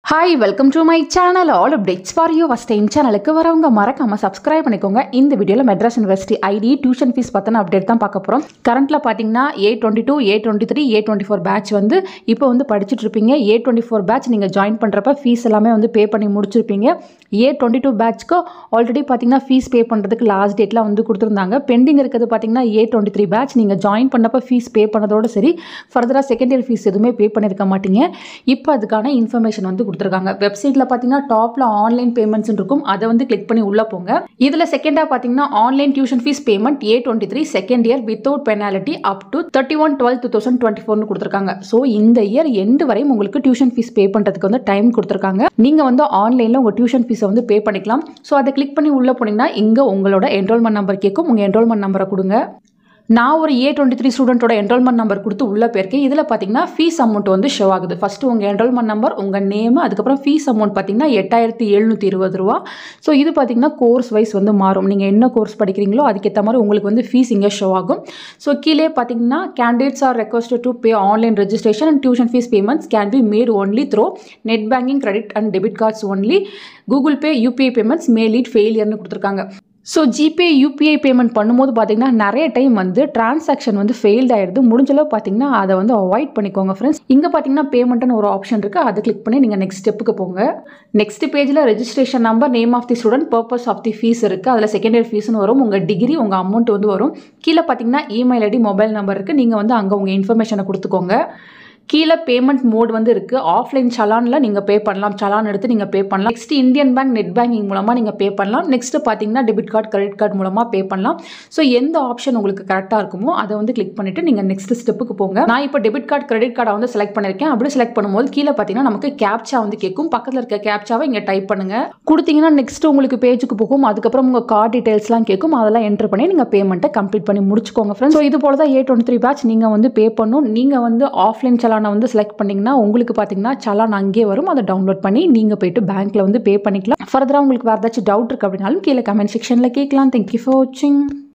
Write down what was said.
hi welcome to my channel all updates for you first time சேனலுக்கு வரவங்க மறக்காம subscribe பண்ணிக்கோங்க இந்த வீடியோவில் Madras university IT tuition fees பற்றின அப்டேட் தான் பார்க்க போகிறோம் கரண்ட்டில் பார்த்தீங்கன்னா A twenty two A twenty three A twenty four batch வந்து இப்போ வந்து படிச்சுட்டு இருப்பீங்க ஏ டுவெண்ட்டி ஃபோர் பேட்ச் நீங்கள் ஜாயின் பண்ணுறப்ப ஃபீஸ் எல்லாமே வந்து பே பண்ணி முடிச்சிருப்பீங்க ஏ டுவெண்ட்டி டூ பேட்ச்க்கு ஆல்ரெடி பார்த்தீங்கன்னா ஃபீஸ் பே பண்ணுறதுக்கு லாஸ்ட் டேட்லாம் வந்து கொடுத்துருந்தாங்க பெண்டிங் இருக்கிறது பார்த்தீங்கன்னா ஏ டுவெண்ட்டி த்ரீ பேட்ச் நீங்கள் ஜாயின் பண்ணப்போ ஃபீஸ் பே பண்ணதோடு சரி ஃபர்தராக செகண்ட் இயர் ஃபீஸ் எதுவுமே பே பண்ணியிருக்க மாட்டீங்க இப்போ அதுக்கான இன்ஃபர்மேஷன் வந்து கொடுத்துருக்காங்க வெப்சைட்டில் பார்த்தீங்கன்னா டாப்பில் ஆன்லைன் பேமெண்ட்ஸ் இருக்கும் அதை வந்து கிளிக் பண்ணி உள்ளே போங்க இதில் செகண்டாக பார்த்தீங்கன்னா online tuition fees payment A twenty three second year without penalty up to thirty one twelve two thousand twenty ஃபோர்னு கொடுத்துருக்காங்க ஸோ இந்த இயர் எண்டு வரையும் உங்களுக்கு டியூஷன் ஃபீஸ் பே பண்ணுறதுக்கு வந்து டைம் கொடுத்துருக்காங்க நீங்கள் வந்து ஆன்லைனில் உங்கள் டியூஷன் ஃபீஸை வந்து பே பண்ணிக்கலாம் ஸோ அதை கிளிக் பண்ணி உள்ளே போனீங்கன்னா இங்கே உங்களோட என்ரோல்மெண்ட் நம்பர் கேட்கும் உங்கள் என்ரோல்மெண்ட் நம்பரை கொடுங்க நான் ஒரு ஏ டுவெண்ட்டி த்ரீ ஸ்டூடெண்ட்டோட என்ரோல்மெண்ட் நம்பர் கொடுத்து உள்ளே போயிருக்கேன் இதில் பார்த்தீங்கன்னா ஃபீஸ் அமௌண்ட் வந்து ஷோ ஆகுது ஃபஸ்ட்டு உங்கள் என்ரோல்மெண்ட் நம்பர் உங்கள் நேம் அதுக்கப்புறம் ஃபீஸ் அமௌண்ட் பார்த்தீங்கன்னா எட்டாயிரத்தி எழுநூற்றி இருபது ரூபா ஸோ இது பார்த்தீங்கன்னா கோர்ஸ் வைஸ் வந்து மாறும் நீங்கள் என்ன கோர்ஸ் படிக்கிறீங்களோ அதுக்கேற்ற மாதிரி உங்களுக்கு வந்து ஃபீஸ் இங்கே ஷோ ஆகும் ஸோ கீழே பார்த்தீங்கன்னா candidates are requested to pay online registration and tuition fees payments can be made only through net banking credit and debit cards only Google Pay UPI payments may lead ஃபெயிலியர்னு கொடுத்துருக்காங்க so GPay UPI payment பண்ணும்போது பார்த்தீங்கன்னா நிறைய time வந்து transaction வந்து failed ஆயிடுது முடிஞ்சளவு பார்த்தீங்கன்னா அதை வந்து அவாய்ட் பண்ணிக்கோங்க ஃப்ரெண்ட்ஸ் இங்கே பார்த்தீங்கன்னா பேமெண்ட்னு ஒரு ஆப்ஷன் இருக்குது அதை கிளிக் பண்ணி நீங்கள் நெக்ஸ்ட் ஸ்டெப்புக்கு போங்க நெக்ஸ்ட் பேஜில் registration number name of the student purpose of the fees இருக்குது அதில் செகண்ட் இயர் ஃபீஸ்னு வரும் உங்கள் டிகிரி உங்கள் அமௌண்ட் வந்து வரும் கீழே பார்த்தீங்கன்னா இமெயில் ஐடி மொபைல் நம்பர் இருக்குது நீங்கள் வந்து அங்கே உங்கள் இன்ஃபர்மேஷனை கொடுத்துக்கோங்க கீழே பேமெண்ட் மோட் வந்து இருக்குது ஆஃப்லைன் சலானில் நீங்கள் பே பண்ணலாம் சலான் எடுத்து நீங்கள் பே பண்ணலாம் next Indian Bank net banking மூலமாக நீங்கள் பே பண்ணலாம் நெக்ஸ்ட் பார்த்தீங்கன்னா டெபிட் கார்டு கிரெடிட் கார்டு மூலமாக பே பண்ணலாம் ஸோ எந்த ஆப்ஷன் உங்களுக்கு கரெக்டாக இருக்குமோ அதை வந்து கிளிக் பண்ணிவிட்டு நீங்கள் நெக்ஸ்ட் ஸ்டெப்புக்கு போங்க நான் இப்போ டெபிட் கார்டு கிரெடிட் கார்டை வந்து செலக்ட் பண்ணியிருக்கேன் அப்படி செலக்ட் பண்ணும்போது கீழே பார்த்தீங்கன்னா நமக்கு கேப்சா வந்து கேட்கும் பக்கத்தில் இருக்க கேப்சாவை இங்கே டைப் பண்ணுங்கள் கொடுத்தீங்கன்னா நெக்ஸ்ட் உங்களுக்கு பேஜுக்கு போகும் அதுக்கப்புறம் உங்கள் கார்டு டீட்டெயில்ஸ்லாம் கேட்கும் அதெல்லாம் என்ட்ரு பண்ணி நீங்கள் பேமெண்ட்டை கம்ப்ளீட் பண்ணி முடிச்சுக்கோங்க ஃப்ரெண்ட்ஸ் ஸோ இது போல தான் ஏ டுவெண்ட்டி த்ரீ பேட்ச் நீங்கள் வந்து பே பண்ணும் நீங்கள் வந்து ஆஃப்லைன் சலானை வந்து செலக்ட் பண்ணிங்கன்னா உங்களுக்கு பார்த்தீங்கன்னா சலான் அங்கேயே வரும் அதை டவுன்லோட் பண்ணி நீங்கள் போயிட்டு பேங்க்கில் வந்து பே பண்ணிக்கலாம் ஃபர்தராக உங்களுக்கு வேறு ஏதாச்சும் டவுட் இருக்குது அப்படின்னாலும் கீழே கமெண்ட் செக்ஷனில் கேட்கலாம் தேங்க்யூ ஃபார் வாட்சிங்